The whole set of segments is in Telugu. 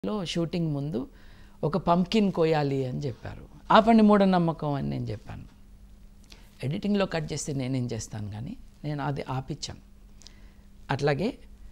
లో షూటింగ్ ముందు ఒక పంకిన్ కోయాలి అని చెప్పారు ఆపండి మూఢనమ్మకం అని నేను చెప్పాను ఎడిటింగ్లో కట్ చేస్తే నేనేం చేస్తాను కానీ నేను అది ఆపిచ్చాను అట్లాగే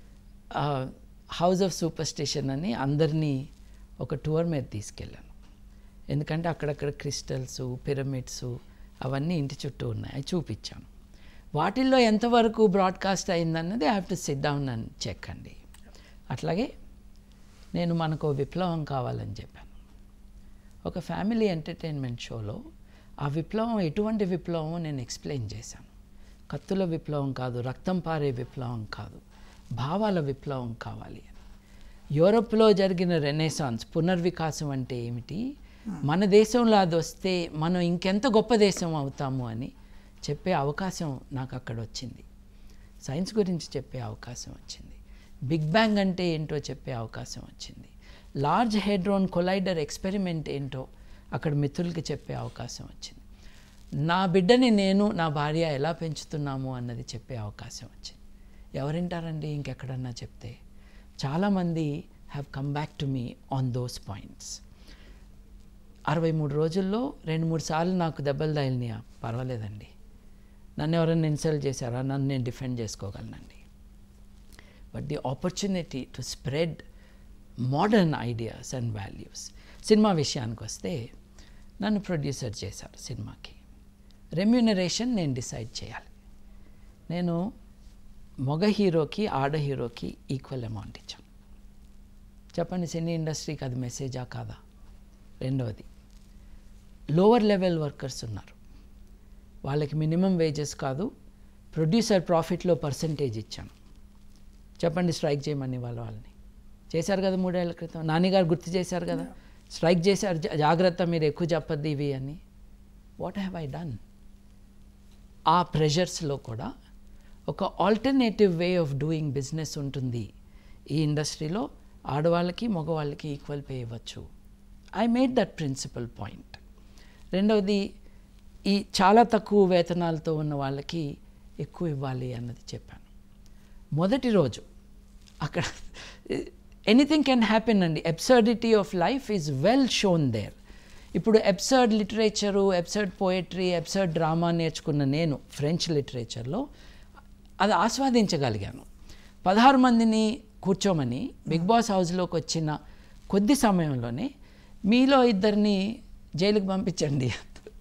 హౌస్ ఆఫ్ సూపర్ స్టేషన్ అని అందరినీ ఒక టూర్ మీద తీసుకెళ్ళాను ఎందుకంటే అక్కడక్కడ క్రిస్టల్స్ పిరమిడ్స్ అవన్నీ ఇంటి చుట్టూ ఉన్నాయి అవి చూపించాను వాటిల్లో ఎంతవరకు బ్రాడ్కాస్ట్ అయిందన్నది I have to sit down and check అండి అట్లాగే నేను మనకు ఓ విప్లవం కావాలని చెప్పాను ఒక ఫ్యామిలీ ఎంటర్టైన్మెంట్ షోలో ఆ విప్లవం ఎటువంటి విప్లవం నేను ఎక్స్ప్లెయిన్ చేశాను కత్తుల విప్లవం కాదు రక్తం పారే విప్లవం కాదు భావాల విప్లవం కావాలి అని యూరప్లో జరిగిన రెనేసాన్స్ పునర్వికాసం అంటే ఏమిటి మన దేశంలో అది వస్తే మనం ఇంకెంత గొప్ప దేశం అవుతాము అని చెప్పే అవకాశం నాకు అక్కడ వచ్చింది సైన్స్ గురించి చెప్పే అవకాశం వచ్చింది బిగ్ బ్యాంగ్ అంటే ఏంటో చెప్పే అవకాశం వచ్చింది లార్జ్ హెడ్రోన్ కొలైడర్ ఎక్స్పెరిమెంట్ ఏంటో అక్కడ మిత్రులకి చెప్పే అవకాశం వచ్చింది నా బిడ్డని నేను నా భార్య ఎలా పెంచుతున్నాము అన్నది చెప్పే అవకాశం వచ్చింది ఎవరింటారండి ఇంకెక్కడన్నా చెప్తే చాలామంది have come back to me on those points అరవై మూడు రోజుల్లో రెండు మూడు సార్లు నాకు దెబ్బలు తగిలినాయా పర్వాలేదండి నన్ను ఎవరైనా ఇన్సల్ట్ చేశారా నన్ను నేను డిఫెండ్ చేసుకోగలనండి but the opportunity to spread modern ideas and values cinema విషయానికి వస్తే నన్ను ప్రొడ్యూసర్ చేశారు సినిమాకి రెమ్యూనరేషన్ నేను డిసైడ్ చేయాలి నేను మగ హీరోకి ఆడ హీరోకి ఈక్వల్ అమౌంట్ ఇచ్చాను చెప్పండి సినీ ఇండస్ట్రీకి అది మెసేజా కాదా రెండవది లోవర్ లెవెల్ వర్కర్స్ ఉన్నారు వాళ్ళకి మినిమం వేజెస్ కాదు ప్రొడ్యూసర్ ప్రాఫిట్లో పర్సంటేజ్ ఇచ్చాను చెప్పండి స్ట్రైక్ చేయమని వాళ్ళ వాళ్ళని చేశారు కదా మూడేళ్ల క్రితం నాన్నగారు గుర్తు చేశారు కదా స్ట్రైక్ చేశారు జా- జాగ్రత్త మీరు ఎక్కువ చెప్పద్దు ఇవి అని వాట్ హ్యావ్ ఐ డన్ ఆ ప్రెషర్స్లో కూడా ఒక alternative way of doing business ఉంటుంది ఈ ఇండస్ట్రీలో ఆడవాళ్ళకి మగవాళ్ళకి ఈక్వల్ పే ఇవ్వచ్చు I made that principle point రెండవది ఈ చాలా తక్కువ వేతనాలతో ఉన్న వాళ్ళకి ఎక్కువ ఇవ్వాలి అన్నది చెప్పాను మొదటి రోజు అక్కడ ఎనీథింగ్ కెన్ హ్యాపెన్ అండి absurdity of life is well shown there ఇప్పుడు absurd literature absurd poetry absurd drama నేర్చుకున్న నేను ఫ్రెంచ్ లిటరేచర్లో అది ఆస్వాదించగలిగాను పదహారు మందిని కూర్చోమని బిగ్ బాస్ హౌస్లోకి వచ్చిన కొద్ది సమయంలోనే మీలో ఇద్దరిని జైలుకి పంపించండి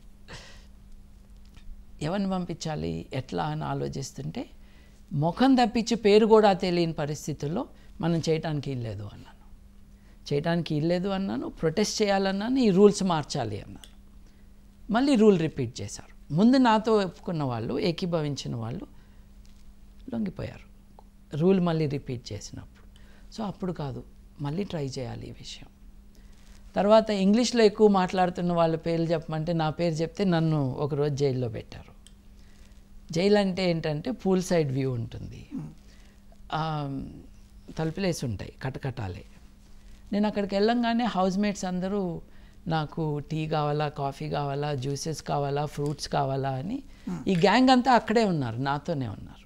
ఎవరిని పంపించాలి ఎట్లా అని ఆలోచిస్తుంటే ముఖం తప్పించి పేరు కూడా తెలియని పరిస్థితుల్లో మనం చేయడానికి ఇల్లేదు అన్నాను చేయడానికి ఇల్లేదు అన్నాను ప్రొటెస్ట్ చేయాలన్నాను ఈ రూల్స్ మార్చాలి అన్నాను మళ్ళీ రూల్ రిపీట్ చేశారు ముందు నాతో ఒప్పుకున్న వాళ్ళు ఏకీభవించిన వాళ్ళు లొంగిపోయారు రూల్ మళ్ళీ రిపీట్ చేసినప్పుడు సో అప్పుడు కాదు మళ్ళీ ట్రై చేయాలి ఈ విషయం తర్వాత ఇంగ్లీష్లో ఎక్కువ మాట్లాడుతున్న వాళ్ళ పేర్లు చెప్పమంటే నా పేరు చెప్తే నన్ను ఒకరోజు జైల్లో పెట్టారు జైలు అంటే ఏంటంటే పూల్ సైడ్ వ్యూ ఉంటుంది ఆ, తలుపులేసి ఉంటాయి కటకటాలే నేను అక్కడికి వెళ్ళంగానే హౌస్ మేట్స్ అందరూ నాకు టీ కావాలా కాఫీ కావాలా జ్యూసెస్ కావాలా ఫ్రూట్స్ కావాలా అని ఈ గ్యాంగ్ అంతా అక్కడే ఉన్నారు నాతోనే ఉన్నారు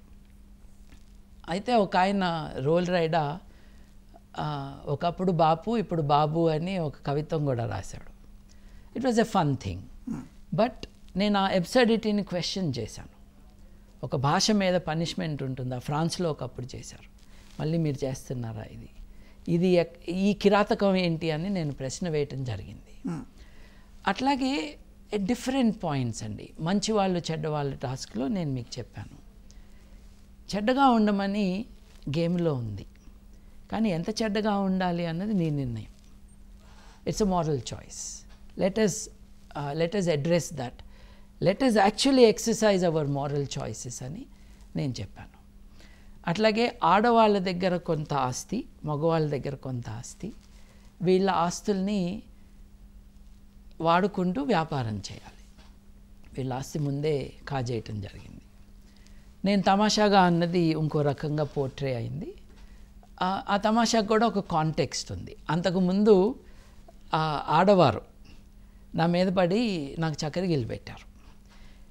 అయితే ఒక ఆయన రోల్ రైడా ఆ, ఒకప్పుడు బాపు ఇప్పుడు బాబు అని ఒక కవిత్వం కూడా రాశాడు it was a fun thing but నేను ఆ ఎబ్సర్డిటీని క్వశ్చన్ చేశాను ఒక భాష మీద పనిష్మెంట్ ఉంటుందా ఫ్రాన్స్లో ఒకప్పుడు చేశారు మళ్ళీ మీరు చేస్తున్నారా ఇది ఇది ఎక్- ఈ కిరాతకం ఏంటి అని నేను ప్రశ్న వేయటం జరిగింది అట్లాగే డిఫరెంట్ పాయింట్స్ అండి మంచి వాళ్ళు చెడ్డవాళ్ళు టాస్క్లో నేను మీకు చెప్పాను చెడ్డగా ఉండమని గేమ్లో ఉంది కానీ ఎంత చెడ్డగా ఉండాలి అన్నది నీ నిర్ణయం it's a moral choice let us let us address that let us actually exercise our moral choices అని నేను చెప్పాను అట్లాగే ఆడవాళ్ళ దగ్గర కొంత ఆస్తి మగవాళ్ళ దగ్గర కొంత ఆస్తి వీళ్ళ ఆస్తుల్ని వాడుకుంటూ వ్యాపారం చేయాలి వీళ్ళ ఆస్తి ముందే కాజేయటం జరిగింది నేను తమాషాగా అన్నది ఇంకో రకంగా పోర్ట్రే అయింది ఆ- ఆ తమాషాకు కూడా ఒక కాంటెక్స్ట్ ఉంది అంతకుముందు ఆ ఆడవారు నా మీద పడి నాకు చక్కెర గిల్లి పెట్టారు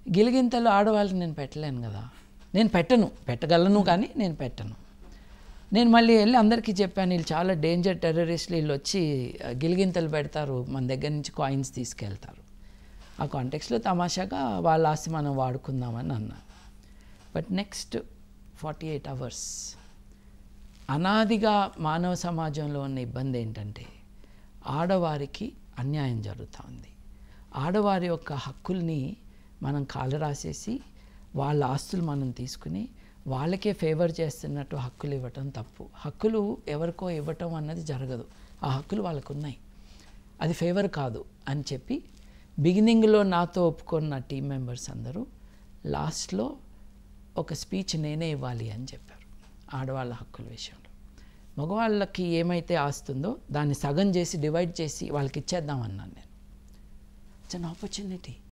గిలిగింతలు ఆడవాళ్ళకి నేను పెట్టలేను కదా నేను పెట్టను పెట్టగలను కానీ నేను పెట్టను నేను మళ్ళీ వెళ్ళి అందరికీ చెప్పాను వీళ్ళు చాలా డేంజర్ టెర్రరిస్టులు వీళ్ళు వచ్చి ఆ, గిలిగింతలు పెడతారు మన దగ్గర నుంచి కాయిన్స్ తీసుకెళ్తారు ఆ కాంటెక్స్లో తమాషాగా వాళ్ళ ఆస్తి మనం వాడుకుందామని అన్నా but next forty eight hours అనాదిగా మానవ సమాజంలో ఉన్న ఇబ్బంది ఏంటంటే ఆడవారికి అన్యాయం జరుగుతూ ఉంది ఆడవారి యొక్క హక్కుల్ని మనం కాలు రాసేసి వాళ్ళ ఆస్తులు మనం తీసుకుని వాళ్ళకే ఫేవర్ చేస్తున్నట్టు హక్కులు ఇవ్వటం తప్పు హక్కులు ఎవరికో ఇవ్వటం అన్నది జరగదు ఆ హక్కులు వాళ్ళకు ఉన్నాయి అది ఫేవర్ కాదు అని చెప్పి బిగినింగ్లో నాతో ఒప్పుకున్న టీం మెంబర్స్ అందరూ లాస్ట్లో ఒక స్పీచ్ నేనే ఇవ్వాలి అని చెప్పారు ఆడవాళ్ళ హక్కుల విషయంలో మగవాళ్ళకి ఏమైతే ఆస్తుందో దాన్ని సగం చేసి డివైడ్ చేసి వాళ్ళకి ఇచ్చేద్దామన్నాను నేను ఇట్స్ అన్ ఆపర్చునిటీ